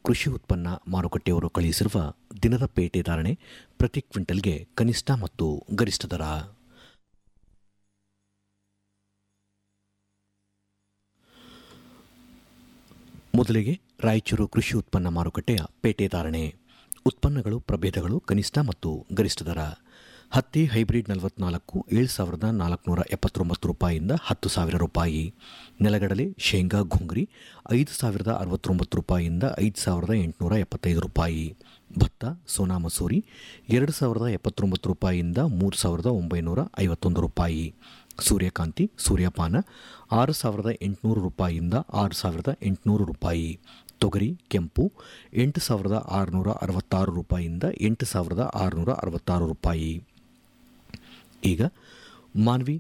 ಕೃಷಿ ಉತ್ಪನ್ನ ಮಾರುಕಟ್ಟೆಯವರು ಕಳುಹಿಸಿರುವ ದಿನದ ಪೇಟೆ ಧಾರಣೆ ಪ್ರತಿ ಕ್ವಿಂಟಲ್ಗೆ ಕನಿಷ್ಠ ಮತ್ತು ಗರಿಷ್ಠ ದರ ಮೊದಲಿಗೆ ರಾಯಚೂರು ಕೃಷಿ ಉತ್ಪನ್ನ ಮಾರುಕಟ್ಟೆಯ ಪೇಟೆ ಧಾರಣೆ ಉತ್ಪನ್ನಗಳು ಪ್ರಭೇದಗಳು ಕನಿಷ್ಠ ಮತ್ತು ಗರಿಷ್ಠ ದರ ಹತ್ತಿ ಹೈಬ್ರಿಡ್ ನಲವತ್ನಾಲ್ಕು ಏಳು ಸಾವಿರದ ನಾಲ್ಕುನೂರ ಎಪ್ಪತ್ತೊಂಬತ್ತು ರೂಪಾಯಿಯಿಂದ ಹತ್ತು ಸಾವಿರ ರೂಪಾಯಿ ನೆಲಗಡಲೆ ಶೇಂಗಾ ಘುಂಗ್ರಿ ಐದು ಸಾವಿರದ ಅರವತ್ತೊಂಬತ್ತು ರೂಪಾಯಿಯಿಂದ ಐದು ಸಾವಿರದ ಎಂಟುನೂರ ಎಪ್ಪತ್ತೈದು ರೂಪಾಯಿ ಭತ್ತ ಸೋನಾ ಮಸೂರಿ ಎರಡು ಸಾವಿರದ ಎಪ್ಪತ್ತೊಂಬತ್ತು ರೂಪಾಯಿಯಿಂದ ಮೂರು ಸಾವಿರದ ಒಂಬೈನೂರ ಐವತ್ತೊಂದು ರೂಪಾಯಿ ಸೂರ್ಯಕಾಂತಿ ಸೂರ್ಯಪಾನ ಆರು ಸಾವಿರದ ಎಂಟುನೂರು ರೂಪಾಯಿಯಿಂದ ಆರು ಸಾವಿರದ ಎಂಟುನೂರು ರೂಪಾಯಿ ತೊಗರಿ ಕೆಂಪು ಎಂಟು ಸಾವಿರದ ಆರುನೂರ ಅರವತ್ತಾರು ರೂಪಾಯಿಯಿಂದ ಎಂಟು ಸಾವಿರದ ಆರುನೂರ ಅರವತ್ತಾರು ರೂಪಾಯಿ ಈಗ ಮಾನ್ವಿ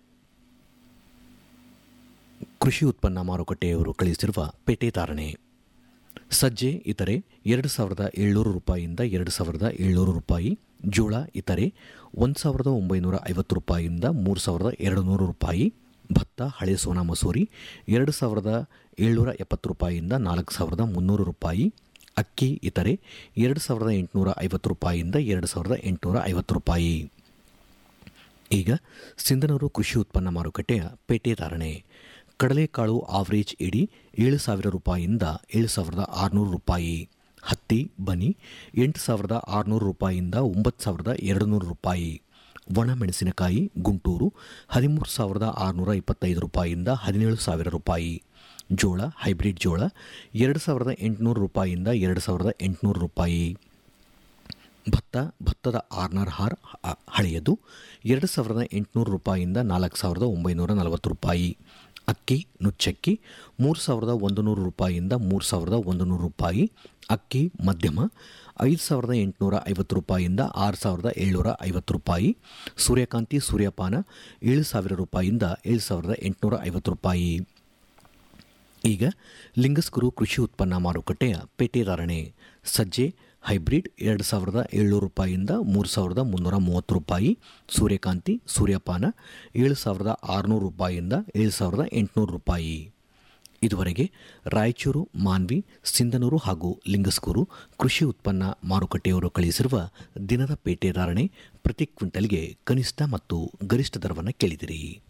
ಕೃಷಿ ಉತ್ಪನ್ನ ಮಾರುಕಟ್ಟೆಯವರು ಕಳುಹಿಸಿರುವ ಪೇಟೆ ಧಾರಣೆ ಸಜ್ಜೆ ಇತರೆ ಎರಡು ಸಾವಿರದ ಏಳ್ನೂರು ರೂಪಾಯಿಯಿಂದ ಎರಡು ಸಾವಿರದ ಏಳ್ನೂರು ರೂಪಾಯಿ ಜೋಳ ಇತರೆ ಒಂದು ಸಾವಿರದ ಒಂಬೈನೂರ ಐವತ್ತು ರೂಪಾಯಿಯಿಂದ ಮೂರು ಸಾವಿರದ ಎರಡು ನೂರು ರೂಪಾಯಿ ಭತ್ತ ಹಳೆ ಸೋನಾ ಮಸೂರಿ ಎರಡು ಸಾವಿರದ ಏಳ್ನೂರ ಎಪ್ಪತ್ತು ರೂಪಾಯಿಯಿಂದ ನಾಲ್ಕು ಸಾವಿರದ ಮುನ್ನೂರು ರೂಪಾಯಿ ಅಕ್ಕಿ ಇತರೆ ಎರಡು ಸಾವಿರದ ಎಂಟುನೂರ ಐವತ್ತು ರೂಪಾಯಿಯಿಂದ ಎರಡು ಸಾವಿರದ ಎಂಟುನೂರ ಐವತ್ತು ರೂಪಾಯಿ ಈಗ ಸಿಂಧನೂರು ಕೃಷಿ ಉತ್ಪನ್ನ ಮಾರುಕಟ್ಟೆಯ ಪೇಟೆ ಧಾರಣೆ ಕಡಲೆಕಾಳು ಆವರೇಜ್ ಇಡಿ ಏಳು ಸಾವಿರ ರೂಪಾಯಿಯಿಂದ ಏಳು ಸಾವಿರದ ಆರುನೂರು ರೂಪಾಯಿ ಹತ್ತಿ ಬನಿ ಎಂಟು ಸಾವಿರದ ಆರುನೂರು ರೂಪಾಯಿಯಿಂದ ಒಂಬತ್ತು ಸಾವಿರದ ಎರಡು ನೂರು ರೂಪಾಯಿ ಒಣಮೆಣಸಿನಕಾಯಿ ಗುಂಟೂರು ಹದಿಮೂರು ಸಾವಿರದ ಆರುನೂರ ಇಪ್ಪತ್ತೈದು ರೂಪಾಯಿಯಿಂದ ಹದಿನೇಳು ಸಾವಿರ ರೂಪಾಯಿ ಜೋಳ ಹೈಬ್ರಿಡ್ ಜೋಳ ಎರಡು ಸಾವಿರದ ಎಂಟುನೂರು ರೂಪಾಯಿಯಿಂದ ಎರಡು ಸಾವಿರದ ಎಂಟುನೂರು ರೂಪಾಯಿ ಭತ್ತ ಭತ್ತದ ಆರ್ನರ್ ಹಾರ್ ಹ- ಹಳೆಯದು ಎರಡು ಸಾವಿರದ ಎಂಟುನೂರು ರೂಪಾಯಿಯಿಂದ ನಾಲ್ಕು ಸಾವಿರದ ಒಂಬೈನೂರ ನಲವತ್ತು ರೂಪಾಯಿ ಅಕ್ಕಿ ನುಚ್ಚಕ್ಕಿ ಮೂರು ಸಾವಿರದ ಒಂದು ನೂರು ರೂಪಾಯಿಯಿಂದ ಮೂರು ಸಾವಿರದ ಒಂದು ನೂರು ರೂಪಾಯಿ ಅಕ್ಕಿ ಮಧ್ಯಮ ಐದು ಸಾವಿರದ ಎಂಟುನೂರ ಐವತ್ತು ರೂಪಾಯಿಯಿಂದ ಆರು ಸಾವಿರದ ಏಳ್ನೂರ ಐವತ್ತು ರೂಪಾಯಿ ಸೂರ್ಯಕಾಂತಿ ಸೂರ್ಯಪಾನ ಏಳು ಸಾವಿರ ರೂಪಾಯಿಯಿಂದ ಏಳು ಸಾವಿರದ ಎಂಟುನೂರ ಐವತ್ತು ರೂಪಾಯಿ ಈಗ ಲಿಂಗಸ್ಗುರು ಕೃಷಿ ಉತ್ಪನ್ನ ಮಾರುಕಟ್ಟೆಯ ಪೇಟೆ ಧಾರಣೆ ಸಜ್ಜೆ ಹೈಬ್ರಿಡ್ ಎರಡು ಸಾವಿರದ ಏಳ್ನೂರು ರೂಪಾಯಿಯಿಂದ ಮೂರು ಸಾವಿರದ ಮುನ್ನೂರ ಮೂವತ್ತು ರೂಪಾಯಿ ಸೂರ್ಯಕಾಂತಿ ಸೂರ್ಯಪಾನ ಏಳು ಸಾವಿರದ ಆರುನೂರು ರೂಪಾಯಿಯಿಂದ ಏಳು ಸಾವಿರದ ಎಂಟುನೂರು ರೂಪಾಯಿ ಇದುವರೆಗೆ ರಾಯಚೂರು ಮಾನ್ವಿ ಸಿಂಧನೂರು ಹಾಗೂ ಲಿಂಗಸ್ಕೂರು ಕೃಷಿ ಉತ್ಪನ್ನ ಮಾರುಕಟ್ಟೆಯವರು ಕಳುಹಿಸಿರುವ ದಿನದ ಪೇಟೆ ಧಾರಣೆ ಪ್ರತಿ ಕ್ವಿಂಟಲ್ಗೆ ಕನಿಷ್ಠ ಮತ್ತು ಗರಿಷ್ಠ ದರವನ್ನು ಕೇಳಿದಿರಿ